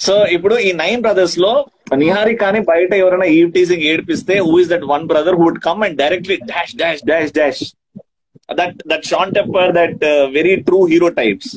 So ఇప్పుడు ఈ nine brothers లో నిహారికాని బయట ఎవరైనా ఈ టీజింగ్ ఏడిపిస్తే who is that one brother who would come and directly dash dash dash dash that that షాన్ టెప్పర్ that very true hero types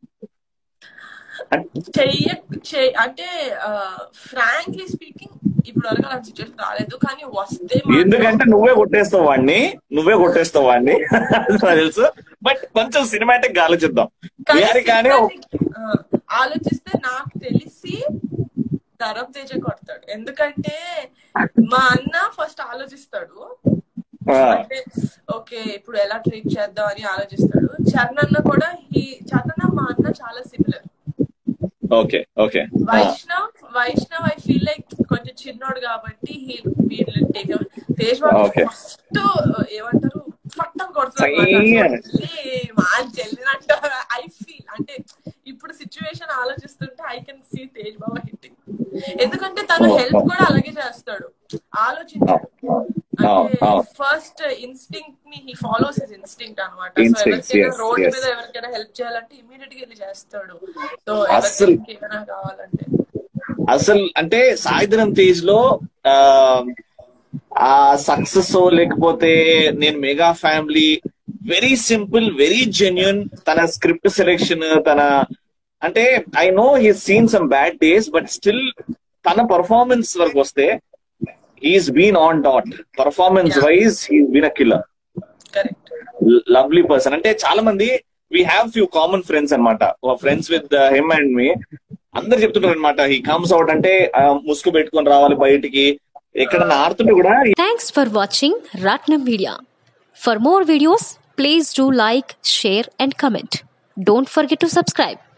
చెయ్య చెయ్- అంటే ఫ్రాంక్లీ స్పీకింగ్ ఇప్పుడు వరకు అలాంటి సిచ్యువేషన్ రాలేదు కానీ వస్తే మాత్రం- ఎందుకంటే నువ్వే కొట్టేస్తావు వాడిని నువ్వే కొట్టేస్తావు వాడిని అది నాకు తెలుసు బట్ కొంచెం సినిమాటిక్ గా ఆలోచిద్దాం కానీ నిహారికాని ఆ, ఆలోచిస్తే నాకు తెలిసి ధరమ్ తేజ కొడతాడు ఎందుకంటే మా అన్న ఫస్ట్ ఆలోచిస్తాడు ఆ, అంటే ఓకే ఇప్పుడు ఎలా ట్రీట్ చేద్దాం అని ఆలోచిస్తాడు చరణ్ అన్న కూడా ఈ చరణ్ అన్న మా అన్న చాలా సిమిలర్ ఓకే ఓకే ఆ, Vaishnav Vaishnav I feel like కొంచెం చిన్నోడు కాబట్టి he take Tej Babu Okay. First ఏమంటారు ఫట్టం కొడుతున్నాడు సయ్య. మా చెల్లినంట ఐ ఫీల్ అంటే ఇప్పుడు సిచ్యువేషన్ ఆలోచిస్తుంటే I can see Tej Baba hitting ఎందుకంటే తను Oh, హెల్ప్ oh. కూడా అలాగే చేస్తాడు ఆలోచించాడు Oh, అంటే oh. ఫస్ట్ ఇన్స్టింక్ట్ ని హీ ఫాలోస్ హిస్ ఇన్స్టింక్ట్ అనమాట సో Instincts, ఎవరికైనా yes, రోడ్ yes. మీద ఎవరికైనా హెల్ప్ చేయాలంటే ఇమీడియట్ గా వెళ్ళి చేస్తాడు సో అస్సలు. ఎవరికి ఏమైనా కావాలంటే అసలు అంటే సాయిధరం తేజ్ లో ఆ, ఆ సక్సెస్ లేకపోతే నేను mega family very simple very genuine తన స్క్రిప్ట్ సెలెక్షన్ తన అంటే I know he seen some bad days but still తన పర్ఫార్మెన్స్ వరకు వస్తే he's been on dot performance Yeah. Wise he's been a killer correct lovely person అంటే చాలా మంది we have few common friends అనమాట friends with him and me అందరు చెప్తుంటారు అనమాట హీ కమ్స్ అవుట్ అంటే ఆ, ముసుగు పెట్టుకొని రావాలి బయటికి ఎక్కడ ఆడుతుంటే కూడా Thanks for watching Ratnam Media. For more videos, please do like, share, and comment. Don't forget to subscribe.